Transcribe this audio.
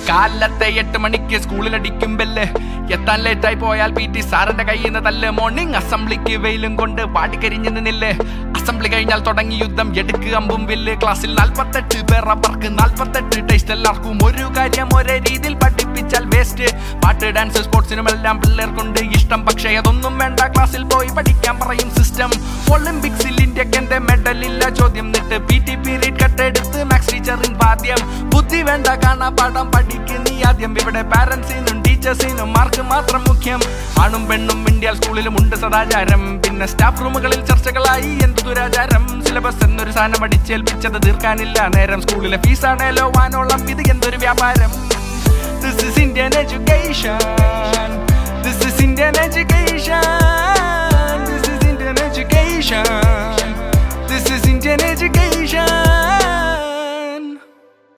കാലത്തെ എട്ട് മണിക്ക് സ്കൂളിൽ അടിക്കും ബെല്ല് എത്താൻ ലേറ്റായി പോയാൽ പി ടി സാറിന്റെ കയ്യിൽ നിന്ന് തല്ല് മോർണിംഗ് അസംബ്ലിക്ക് വെയിലും കൊണ്ട് പാടിക്കരിഞ്ഞു നിന്നില്ലേ അസംബ്ലി കഴിഞ്ഞാൽ തുടങ്ങി യുദ്ധം എടുക്കുക അമ്പും വില്ല് ക്ലാസ്സിൽ നാൽപ്പത്തെട്ട് പേർ അവർക്ക് നാൽപ്പത്തെട്ട് ടേസ്റ്റ് എല്ലാവർക്കും ഒരു കാര്യം ഒരേ രീതിയിൽ പഠിപ്പിച്ചാൽ വേസ്റ്റ് പാട്ട് ഡാൻസ് സ്പോർട്സിനും എല്ലാം പിള്ളേർക്കുണ്ട് ഇഷ്ടം പക്ഷേ അതൊന്നും വേണ്ട ക്ലാസ്സിൽ പോയി പഠിക്കാൻ പറയും സിസ്റ്റം ഒളിമ്പിക്സിൽ ഇന്ത്യക്ക് എന്റെ മെഡൽ ഇല്ല ചോദ്യം നിട്ട് പി ടി പീരീഡ് കട്ടെടുത്ത് മാത്സ് ടീച്ചറിൻ വാദ്യം ബുദ്ധി വേണ്ട കാണാ പാഠം പഠിക്ക് നീ ആദ്യം ഇവിടെ പാരന്റ്സിനും ടീച്ചേഴ്സിനും മാർക്ക് മാത്രം മുഖ്യം ആണും പെണ്ണും ഇന്ത്യ സ്കൂളിലും ഉണ്ട് സദാചാരം പിന്നെ സ്റ്റാഫ് റൂമുകളിൽ ചർച്ചകളായി എന്ത് ദുരാചാരം സിലബസ് എന്നൊരു സാധനം അടിച്ചേൽപ്പിച്ചത് തീർക്കാനില്ല നേരം സ്കൂളിലെ ഫീസാണേലോ വാനോളം ഇത് എന്തൊരു വ്യാപാരം This is Indian education. This is Indian education. This is Indian education. This is Indian education.